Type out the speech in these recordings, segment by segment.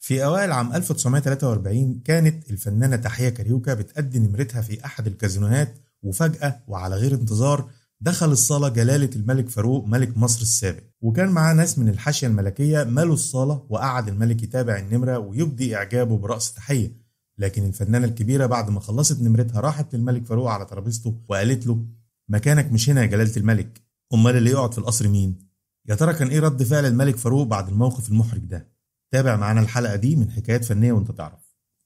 في أوائل عام 1943 كانت الفنانة تحية كاريوكا بتأدي نمرتها في أحد الكازينوهات وفجأة وعلى غير انتظار دخل الصالة جلالة الملك فاروق ملك مصر السابق وكان معاه ناس من الحاشية الملكية مالوا الصالة وقعد الملك يتابع النمرة ويبدي إعجابه برأس تحية لكن الفنانة الكبيرة بعد ما خلصت نمرتها راحت للملك فاروق على ترابيزته وقالت له مكانك مش هنا يا جلالة الملك أمال اللي يقعد في القصر مين؟ يا ترى كان إيه رد فعل الملك فاروق بعد الموقف المحرج ده؟ تابع معانا الحلقة دي من حكايات فنية وانت تعرف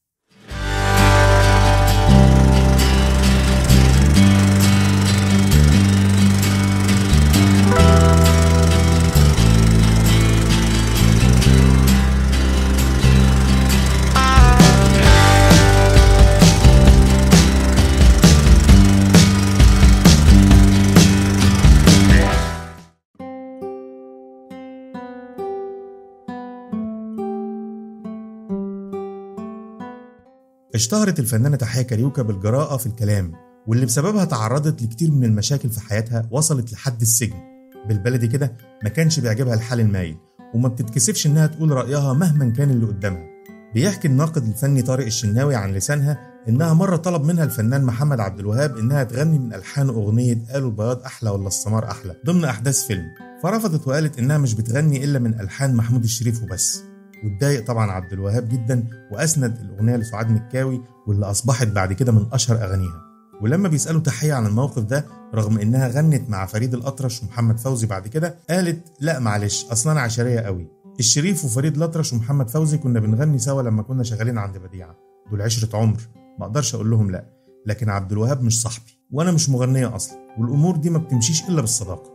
اشتهرت الفنانة تحية كاريوكا بالجراءة في الكلام واللي بسببها تعرضت لكتير من المشاكل في حياتها وصلت لحد السجن بالبلدي كده ما كانش بيعجبها الحال المايل وما بتتكسفش انها تقول رأيها مهما كان اللي قدامها بيحكي الناقد الفني طارق الشناوي عن لسانها انها مرة طلب منها الفنان محمد عبد الوهاب انها تغني من الحان اغنية قالوا البياض احلى ولا السمار احلى ضمن احداث فيلم فرفضت وقالت انها مش بتغني الا من الحان محمود الشريف وبس واتضايق طبعا عبد الوهاب جدا واسند الاغنيه لسعاد مكاوي واللي اصبحت بعد كده من اشهر اغانيها ولما بيسالوا تحيه عن الموقف ده رغم انها غنت مع فريد الاطرش ومحمد فوزي بعد كده قالت لا معلش اصلا انا عشريه قوي الشريف وفريد الاطرش ومحمد فوزي كنا بنغني سوا لما كنا شغالين عند بديعه دول عشره عمر ما اقدرش اقول لهم لا لكن عبد الوهاب مش صاحبي وانا مش مغنيه اصلا والامور دي ما بتمشيش الا بالصداقه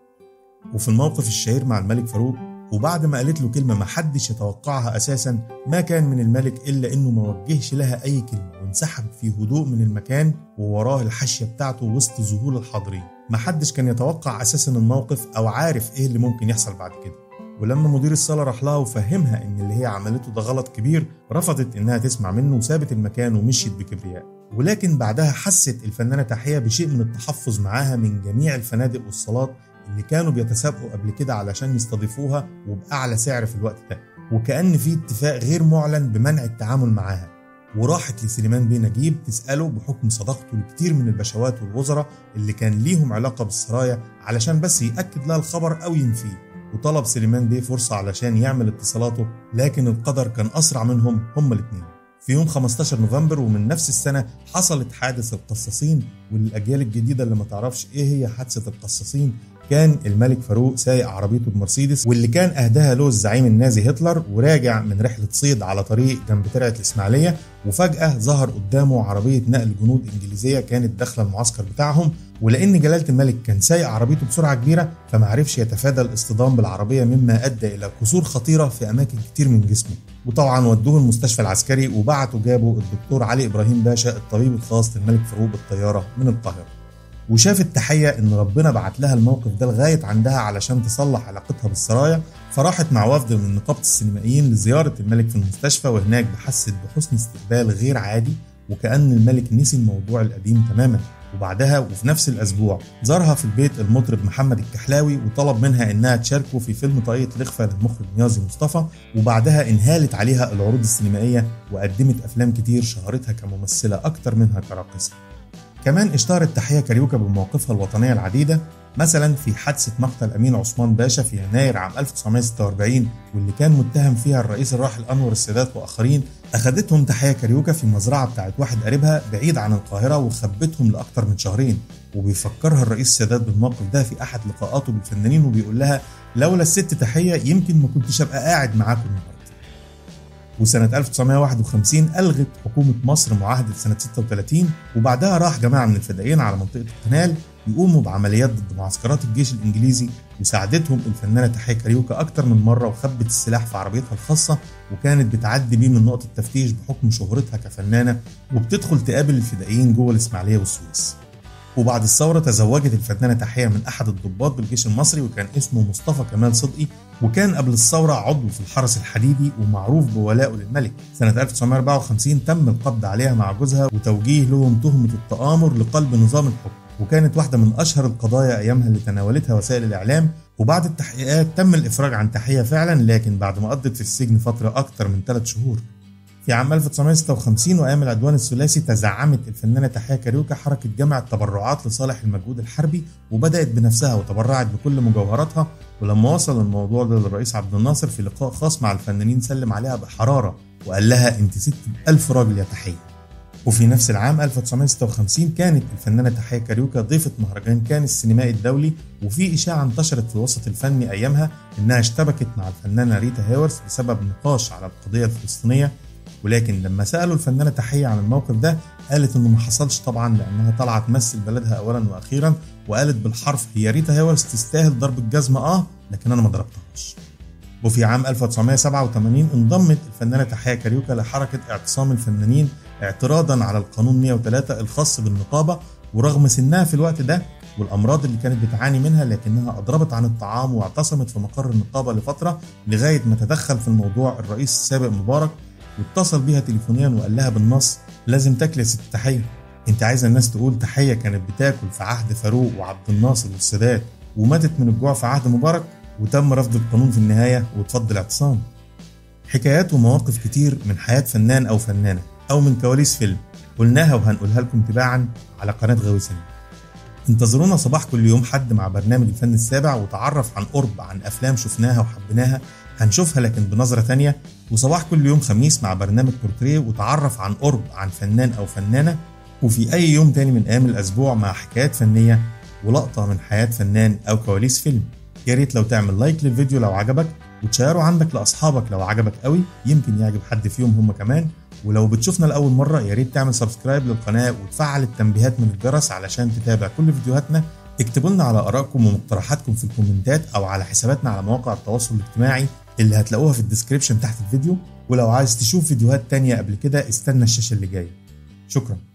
وفي الموقف الشهير مع الملك فاروق وبعد ما قالت له كلمة ما حدش يتوقعها أساسا ما كان من الملك إلا إنه ما وجهش لها أي كلمة وانسحب في هدوء من المكان ووراه الحاشية بتاعته وسط ذهول الحاضرين ما حدش كان يتوقع أساسا الموقف أو عارف إيه اللي ممكن يحصل بعد كده ولما مدير الصالة راح لها وفهمها إن اللي هي عملته ده غلط كبير رفضت إنها تسمع منه وسابت المكان ومشيت بكبرياء ولكن بعدها حست الفنانة تحية بشيء من التحفظ معاها من جميع الفنادق والصالات اللي كانوا بيتسابقوا قبل كده علشان يستضيفوها وبأعلى سعر في الوقت ده وكأن في اتفاق غير معلن بمنع التعامل معاها وراحت لسليمان بيه نجيب تسأله بحكم صداقته لكتير من البشوات والوزراء اللي كان ليهم علاقة بالسرايا علشان بس يأكد لها الخبر أو ينفيه وطلب سليمان بيه فرصة علشان يعمل اتصالاته لكن القدر كان أسرع منهم هما الاتنين في يوم 15 نوفمبر ومن نفس السنة حصلت حادث القصاصين وللأجيال الجديدة اللي ما تعرفش إيه هي حادثة القصاصين كان الملك فاروق سايق عربيته بمرسيدس واللي كان اهداها له الزعيم النازي هتلر وراجع من رحله صيد على طريق جنب ترعه الاسماعيليه وفجاه ظهر قدامه عربيه نقل جنود انجليزيه كانت داخله المعسكر بتاعهم ولان جلاله الملك كان سايق عربيته بسرعه كبيره فما عرفش يتفادى الاصطدام بالعربيه مما ادى الى كسور خطيره في اماكن كتير من جسمه وطبعا ودوه المستشفى العسكري وبعتوا جابوا الدكتور علي ابراهيم باشا الطبيب الخاص للملك فاروق بالطياره من القاهره وشافت تحية إن ربنا بعت لها الموقف ده لغاية عندها علشان تصلح علاقتها بالسرايا فراحت مع وفد من نقابة السينمائيين لزيارة الملك في المستشفى وهناك حست بحسن استقبال غير عادي وكأن الملك نسي الموضوع القديم تماما وبعدها وفي نفس الأسبوع زارها في البيت المطرب محمد الكحلاوي وطلب منها إنها تشاركه في فيلم طاقية الإخفاء للمخرج نيازي مصطفى وبعدها انهالت عليها العروض السينمائية وقدمت أفلام كتير شهرتها كممثلة أكتر منها كراقصة كمان اشتهرت تحية كاريوكا بمواقفها الوطنية العديدة مثلا في حادثة مقتل أمين عثمان باشا في يناير عام 1946 واللي كان متهم فيها الرئيس الراحل أنور السادات وآخرين أخدتهم تحية كاريوكا في مزرعة بتاعت واحد قريبها بعيد عن القاهرة وخبتهم لأكتر من شهرين وبيفكرها الرئيس السادات بالموقف ده في أحد لقاءاته بالفنانين وبيقول لها لولا الست تحية يمكن ما كنتش أبقى قاعد معاكم النهاردة وسنة 1951 ألغت حكومة مصر معاهدة سنة 36 وبعدها راح جماعة من الفدائيين على منطقة القنال يقوموا بعمليات ضد معسكرات الجيش الإنجليزي وساعدتهم الفنانة تحية كاريوكا أكتر من مرة وخبت السلاح في عربيتها الخاصة وكانت بتعدي بيه من نقطة التفتيش بحكم شهرتها كفنانة وبتدخل تقابل الفدائيين جوه الإسماعيلية والسويس وبعد الثورة تزوجت الفنانة تحية من أحد الضباط بالجيش المصري وكان اسمه مصطفى كمال صدقي وكان قبل الثورة عضو في الحرس الحديدي ومعروف بولائه للملك سنة 1954 تم القبض عليها مع جوزها وتوجيه لهم تهمة التآمر لقلب نظام الحكم وكانت واحدة من أشهر القضايا أيامها اللي تناولتها وسائل الإعلام وبعد التحقيقات تم الإفراج عن تحية فعلا لكن بعد ما قضت في السجن فترة أكتر من 3 شهور في عام 1956 وأيام العدوان الثلاثي تزعمت الفنانة تحية كاريوكا حركة جمع التبرعات لصالح المجهود الحربي وبدأت بنفسها وتبرعت بكل مجوهراتها ولما وصل الموضوع ده للرئيس عبد الناصر في لقاء خاص مع الفنانين سلم عليها بحرارة وقال لها أنت ست بألف راجل يا تحية وفي نفس العام 1956 كانت الفنانة تحية كاريوكا ضيفة مهرجان كان السينمائي الدولي وفي إشاعة انتشرت في الوسط الفني أيامها إنها اشتبكت مع الفنانة ريتا هاورس بسبب نقاش على القضية الفلسطينية ولكن لما سألوا الفنانة تحية عن الموقف ده قالت إنه ما حصلش طبعا لأنها طالعة تمثل بلدها أولا وأخيرا وقالت بالحرف هي ريتا هاورس تستاهل ضرب الجزمة آه لكن أنا ما ضربتهاش وفي عام 1987 انضمت الفنانة تحية كاريوكا لحركة اعتصام الفنانين اعتراضا على القانون 103 الخاص بالنقابة ورغم سنها في الوقت ده والأمراض اللي كانت بتعاني منها لكنها أضربت عن الطعام واعتصمت في مقر النقابة لفترة لغاية ما تدخل في الموضوع الرئيس السابق مبارك واتصل بيها تليفونيا وقال لها بالنص لازم تاكلي يا ست تحية انت عايزة الناس تقول تحية كانت بتاكل في عهد فاروق وعبد الناصر والسادات وماتت من الجوع في عهد مبارك وتم رفض القانون في النهاية وتفضل الاعتصام حكايات ومواقف كتير من حياة فنان أو فنانة أو من كواليس فيلم قلناها وهنقولها لكم تباعا على قناة غاوي سينما انتظرونا صباح كل يوم حد مع برنامج الفن السابع وتعرف عن قرب عن أفلام شفناها وحبيناها هنشوفها لكن بنظرة تانية وصباح كل يوم خميس مع برنامج بورتريه وتعرف عن قرب عن فنان أو فنانة وفي أي يوم تاني من أيام الأسبوع مع حكايات فنية ولقطة من حياة فنان أو كواليس فيلم يا ريت لو تعمل لايك للفيديو لو عجبك وتشيره عندك لاصحابك لو عجبك قوي يمكن يعجب حد فيهم هم كمان ولو بتشوفنا لاول مره يا ريت تعمل سبسكرايب للقناه وتفعل التنبيهات من الجرس علشان تتابع كل فيديوهاتنا اكتبوا لنا على ارائكم ومقترحاتكم في الكومنتات او على حساباتنا على مواقع التواصل الاجتماعي اللي هتلاقوها في الديسكريبشن تحت الفيديو ولو عايز تشوف فيديوهات تانية قبل كده استنى الشاشه اللي جايه شكرا